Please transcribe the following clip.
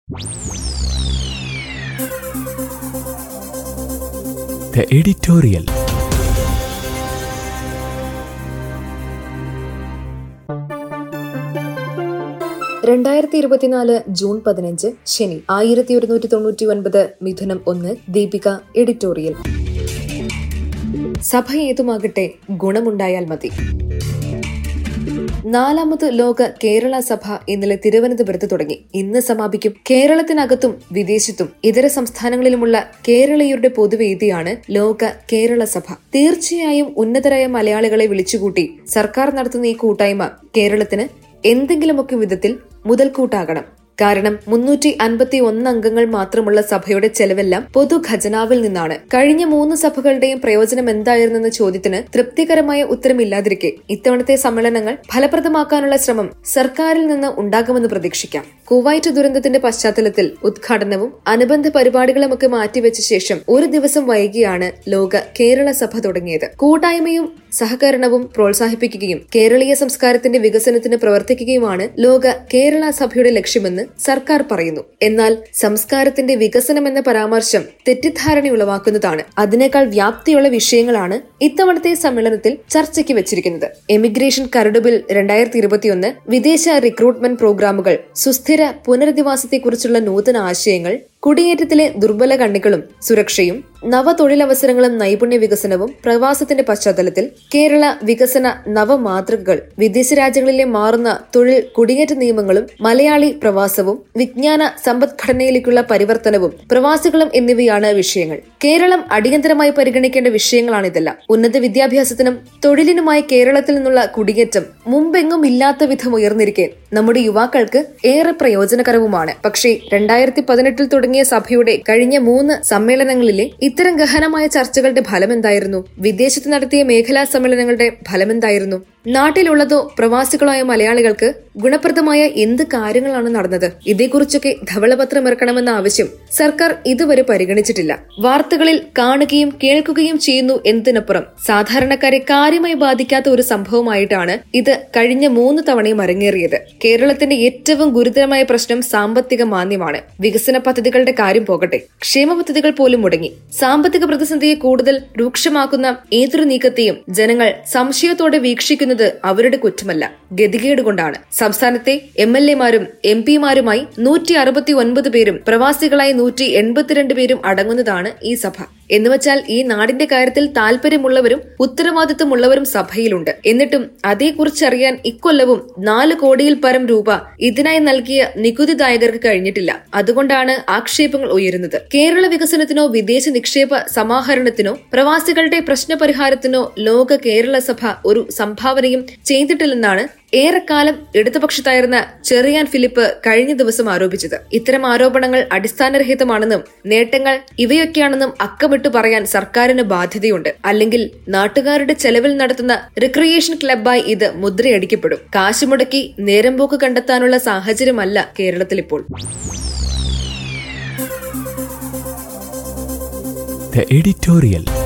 The editorial. രണ്ടായിരത്തി ഇരുപത്തിനാല് June പതിനഞ്ച് ശനി ആയിരത്തി ഒരുന്നൂറ്റി തൊണ്ണൂറ്റി ഒൻപത് മിഥുനം ഒന്ന് ദീപിക എഡിറ്റോറിയൽ സഭ ഏതുമാകട്ടെ ഗുണമുണ്ടായാൽ മതി നാലാമത് ലോക കേരള സഭ ഇന്നലെ തിരുവനന്തപുരത്ത് തുടങ്ങി ഇന്ന് സമാപിക്കും കേരളത്തിനകത്തും വിദേശത്തും ഇതര സംസ്ഥാനങ്ങളിലുമുള്ള കേരളീയരുടെ പൊതുവേദിയാണ് ലോക കേരള സഭ തീർച്ചയായും ഉന്നതരായ മലയാളികളെ വിളിച്ചുകൂട്ടി സർക്കാർ നടത്തുന്ന ഈ കൂട്ടായ്മ കേരളത്തിന് എന്തെങ്കിലുമൊക്കെ വിധത്തിൽ മുതൽക്കൂട്ടാകണം കാരണം മുന്നൂറ്റി അൻപത്തി ഒന്ന് അംഗങ്ങൾ മാത്രമുള്ള സഭയുടെ ചെലവെല്ലാം പൊതു ഖജനാവിൽ നിന്നാണ് കഴിഞ്ഞ മൂന്ന് സഭകളുടെയും പ്രയോജനം എന്തായിരുന്നെന്ന ചോദ്യത്തിന് തൃപ്തികരമായ ഉത്തരമില്ലാതിരിക്കെ ഇത്തവണത്തെ സമ്മേളനങ്ങൾ ഫലപ്രദമാക്കാനുള്ള ശ്രമം സർക്കാരിൽ നിന്ന് ഉണ്ടാകുമെന്ന് പ്രതീക്ഷിക്കാം കുവൈറ്റ് ദുരന്തത്തിന്റെ പശ്ചാത്തലത്തിൽ ഉദ്ഘാടനവും അനുബന്ധ പരിപാടികളുമൊക്കെ മാറ്റിവെച്ച ശേഷം ഒരു ദിവസം വൈകിയാണ് ലോക കേരള സഭ തുടങ്ങിയത് കൂട്ടായ്മയും സഹകരണവും പ്രോത്സാഹിപ്പിക്കുകയും കേരളീയ സംസ്കാരത്തിന്റെ വികസനത്തിന് പ്രവർത്തിക്കുകയുമാണ് ലോക കേരള സഭയുടെ ലക്ഷ്യമെന്ന് സർക്കാർ പറയുന്നു എന്നാൽ സംസ്കാരത്തിന്റെ വികസനം എന്ന പരാമർശം തെറ്റിദ്ധാരണ ഉളവാക്കുന്നതാണ് അതിനേക്കാൾ വ്യാപ്തിയുള്ള വിഷയങ്ങളാണ് ഇത്തവണത്തെ സമ്മേളനത്തിൽ ചർച്ചയ്ക്ക് വെച്ചിരിക്കുന്നത് എമിഗ്രേഷൻ കരട് ബിൽ രണ്ടായിരത്തി ഇരുപത്തിയൊന്ന് വിദേശ റിക്രൂട്ട്മെന്റ് പ്രോഗ്രാമുകൾ സുസ്ഥിര പുനരധിവാസത്തെക്കുറിച്ചുള്ള നൂതന ആശയങ്ങൾ കുടിയേറ്റത്തിലെ ദുർബല കണ്ണികളും സുരക്ഷയും നവതൊഴിലവസരങ്ങളും നൈപുണ്യ വികസനവും പ്രവാസത്തിന്റെ പശ്ചാത്തലത്തിൽ കേരള വികസന നവമാതൃകകൾ വിദേശ രാജ്യങ്ങളിലെ മാറുന്ന തൊഴിൽ കുടിയേറ്റ നിയമങ്ങളും മലയാളി പ്രവാസവും വിജ്ഞാന സമ്പദ്ഘടനയിലേക്കുള്ള പരിവർത്തനവും പ്രവാസികളും എന്നിവയാണ് വിഷയങ്ങൾ കേരളം അടിയന്തരമായി പരിഗണിക്കേണ്ട വിഷയങ്ങളാണിതെല്ലാം ഉന്നത വിദ്യാഭ്യാസത്തിനും തൊഴിലിനുമായി കേരളത്തിൽ നിന്നുള്ള കുടിയേറ്റം മുമ്പെങ്ങും ഇല്ലാത്ത വിധം ഉയർന്നിരിക്കെ നമ്മുടെ യുവാക്കൾക്ക് ഏറെ പ്രയോജനകരവുമാണ് പക്ഷേ രണ്ടായിരത്തി പതിനെട്ടിൽ തുടങ്ങിയ സഭയുടെ കഴിഞ്ഞ മൂന്ന് സമ്മേളനങ്ങളിലെ ഇത്തരം ഗഹനമായ ചർച്ചകളുടെ ഫലം എന്തായിരുന്നു വിദേശത്ത് നടത്തിയ മേഖലാ സമ്മേളനങ്ങളുടെ ഫലം എന്തായിരുന്നു നാട്ടിലുള്ളതോ പ്രവാസികളായ മലയാളികൾക്ക് ഗുണപ്രദമായ എന്ത് കാര്യങ്ങളാണ് നടന്നത് ഇതേക്കുറിച്ചൊക്കെ ധവളപത്രം ഇറക്കണമെന്ന ആവശ്യം സർക്കാർ ഇതുവരെ പരിഗണിച്ചിട്ടില്ല വാർത്തകളിൽ കാണുകയും കേൾക്കുകയും ചെയ്യുന്നു എന്നതിനപ്പുറം സാധാരണക്കാരെ കാര്യമായി ബാധിക്കാത്ത ഒരു സംഭവമായിട്ടാണ് ഇത് കഴിഞ്ഞ മൂന്ന് തവണയും അരങ്ങേറിയത് കേരളത്തിന്റെ ഏറ്റവും ഗുരുതരമായ പ്രശ്നം സാമ്പത്തിക മാന്ദ്യമാണ് വികസന പദ്ധതികളുടെ കാര്യം പോകട്ടെ ക്ഷേമ പദ്ധതികൾ പോലും മുടങ്ങി സാമ്പത്തിക പ്രതിസന്ധിയെ കൂടുതൽ രൂക്ഷമാക്കുന്ന ഏതൊരു നീക്കത്തെയും ജനങ്ങൾ സംശയത്തോടെ വീക്ഷിക്കുന്നത് അവരുടെ കുറ്റമല്ല ഗതികേട് കൊണ്ടാണ് സംസ്ഥാനത്തെ എം എൽ എമാരും എം പിമാരുമായി നൂറ്റി അറുപത്തി ഒൻപത് പേരും പ്രവാസികളായി നൂറ്റി എൺപത്തിരണ്ട് പേരും അടങ്ങുന്നതാണ് ഈ സഭ എന്നുവച്ചാൽ ഈ നാടിന്റെ കാര്യത്തിൽ താല്പര്യമുള്ളവരും ഉത്തരവാദിത്തമുള്ളവരും സഭയിലുണ്ട് എന്നിട്ടും അതേക്കുറിച്ചറിയാൻ ഇക്കൊല്ലവും നാല് കോടിയിൽ പരം രൂപ ഇതിനായി നൽകിയ നികുതിദായകർക്ക് കഴിഞ്ഞിട്ടില്ല അതുകൊണ്ടാണ് ആക്ഷേപങ്ങൾ ഉയരുന്നത് കേരള വികസനത്തിനോ വിദേശ നിക്ഷേപ സമാഹരണത്തിനോ പ്രവാസികളുടെ പ്രശ്നപരിഹാരത്തിനോ ലോക കേരള സഭ ഒരു സംഭാവനയും ചെയ്തിട്ടില്ലെന്നാണ് ഏറെക്കാലം ഇടതുപക്ഷത്തായിരുന്ന ചെറിയാൻ ഫിലിപ്പ് കഴിഞ്ഞ ദിവസം ആരോപിച്ചത് ഇത്തരം ആരോപണങ്ങൾ അടിസ്ഥാനരഹിതമാണെന്നും നേട്ടങ്ങൾ ഇവയൊക്കെയാണെന്നും അക്കമിട്ട് പറയാൻ സർക്കാരിന് ബാധ്യതയുണ്ട് അല്ലെങ്കിൽ നാട്ടുകാരുടെ ചെലവിൽ നടത്തുന്ന റിക്രിയേഷൻ ക്ലബായി ഇത് മുദ്രയടിക്കപ്പെടും കാശുമുടക്കി നേരംപോക്ക് കണ്ടെത്താനുള്ള സാഹചര്യമല്ല കേരളത്തിലിപ്പോൾ The editorial.